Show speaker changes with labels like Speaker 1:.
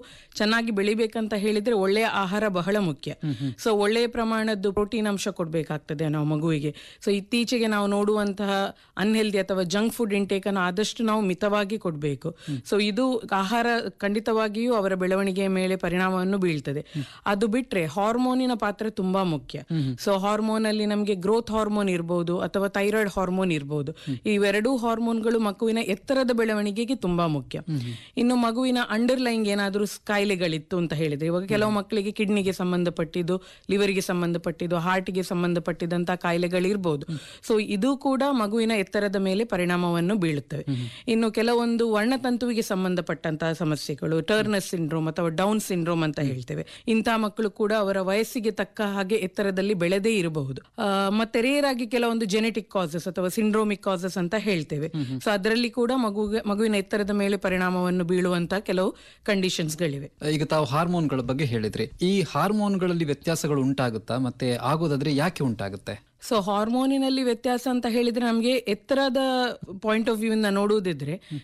Speaker 1: ಚೆನ್ನಾಗಿ ಬೆಳಿಬೇಕಂತ ಹೇಳಿದ್ರೆ ಒಳ್ಳೆಯ ಆಹಾರ ಬಹಳ ಮುಖ್ಯ ಸೊ ಒಳ್ಳೆಯ ಪ್ರಮಾಣದ್ದು ಪ್ರೋಟೀನ್ ಅಂಶ ಕೊಡಬೇಕಾಗ್ತದೆ ನಾವು ಮಗುವಿಗೆ ಸೊ ಇತ್ತೀಚೆಗೆ ನಾವು ನೋಡುವಂತಹ ಅನ್ಹೆಲ್ದಿ ಅಥವಾ ಜಂಕ್ ಫುಡ್ ಇಂಟೇಕ್ ಅನ್ನು ಆದಷ್ಟು ನಾವು ಮಿತವಾಗಿ ಕೊಡಬೇಕು ಸೊ ಇದು ಆಹಾರ ಖಂಡಿತವಾಗಿಯೂ ಅವರ ಬೆಳವಣಿಗೆಯ ಮೇಲೆ ಪರಿಣಾಮವನ್ನು ಬೀಳ್ತದೆ ಅದು ಬಿಟ್ರೆ ಹಾರ್ಮೋನಿನ ಪಾತ್ರ ತುಂಬಾ ಮುಖ್ಯ ಸೊ ಹಾರ್ಮೋನ್ ಅಲ್ಲಿ ನಮಗೆ ಗ್ರೋತ್ ಹಾರ್ಮೋನ್ ಇರ್ಬೋದು ಅಥವಾ ಥೈರಾಯ್ಡ್ ಹಾರ್ಮೋನ್ ಇರ್ಬೋದು ಇವೆರಡೂ ಹಾರ್ಮೋನ್ಗಳು ಮಗುವಿನ ಎತ್ತರದ ಬೆಳವಣಿಗೆಗೆ ತುಂಬಾ ಮುಖ್ಯ ಇನ್ನು ಮಗುವಿನ ಅಂಡರ್ಲೈಂಗ್ ಏನಾದರೂ ಕಾಯಿಲೆಗಳಿತ್ತು ಅಂತ ಹೇಳಿದ್ರೆ ಇವಾಗ ಕೆಲವು ಮಕ್ಕಳಿಗೆ ಕಿಡ್ನಿಗೆ ಸಂಬಂಧಪಟ್ಟಿದ್ದು ಲಿವರ್ಗೆ ಸಂಬಂಧಪಟ್ಟಿದ್ದು ಹಾರ್ಟ್ಗೆ ಸಂಬಂಧಪಟ್ಟಿದಂತ ಕಾಯಿಲೆಗಳಿರ್ಬೋದು ಸೊ ಇದು ಕೂಡ ಮಗುವಿನ ಎತ್ತರದ ಮೇಲೆ ಪರಿಣಾಮವನ್ನು ಬೀಳುತ್ತವೆ ಇನ್ನು ಕೆಲವೊಂದು ವರ್ಣತಂತುವಿಗೆ ಸಂಬಂಧಪಟ್ಟಂತಹ ಸಮಸ್ಯೆಗಳು ಟರ್ನಸ್ ಸಿಂಡ್ರೋಮ್ ಅಥವಾ ಡೌನ್ ಸಿಂಡ್ರೋಮ್ ಅಂತ ಹೇಳ್ತೇವೆ ಇಂತಹ ಮಕ್ಕಳು ಕೂಡ ಅವರ ವಯಸ್ಸಿಗೆ ತಕ್ಕ ಹಾಗೆ ಎತ್ತರದಲ್ಲಿ ಬೆಳೆದೇ ಇರಬಹುದು ಆ, ಮತ್ತೆ ರೇರ್ ಆಗಿ ಕೆಲವೊಂದು ಜೆನೆಟಿಕ್ ಕಾಸಸ್ ಅಥವಾ ಸಿಂಡ್ರೋಮಿಕ್ ಕಾಸಸ್ ಅಂತ ಹೇಳ್ತೇವೆ ಸೊ ಅದರಲ್ಲಿ ಕೂಡ ಮಗುಗೆ ಮಗುವಿನ ಎತ್ತರದ ಮೇಲೆ ಪರಿಣಾಮವನ್ನು ಬೀಳುವಂತ ಕೆಲವು ಕಂಡೀಷನ್ಸ್ಗಳಿವೆ
Speaker 2: ಈಗ ತಾವು ಹಾರ್ಮೋನ್ಗಳ ಬಗ್ಗೆ ಹೇಳಿದ್ರಿ ಈ ಹಾರ್ಮೋನ್ಗಳಲ್ಲಿ ವ್ಯತ್ಯಾಸಗಳು ಉಂಟಾಗುತ್ತಾ ಮತ್ತೆ ಆಗೋದಾದ್ರೆ ಯಾಕೆ ಉಂಟಾಗುತ್ತೆ
Speaker 1: ಸೊ ಹಾರ್ಮೋನಿನಲ್ಲಿ ವ್ಯತ್ಯಾಸ ಅಂತ ಹೇಳಿದ್ರೆ ನಮಗೆ ಎತ್ತರದ ಪಾಯಿಂಟ್ ಆಫ್ ವ್ಯೂ ಇಂದ ನೋಡುವುದಿದ್ರೆ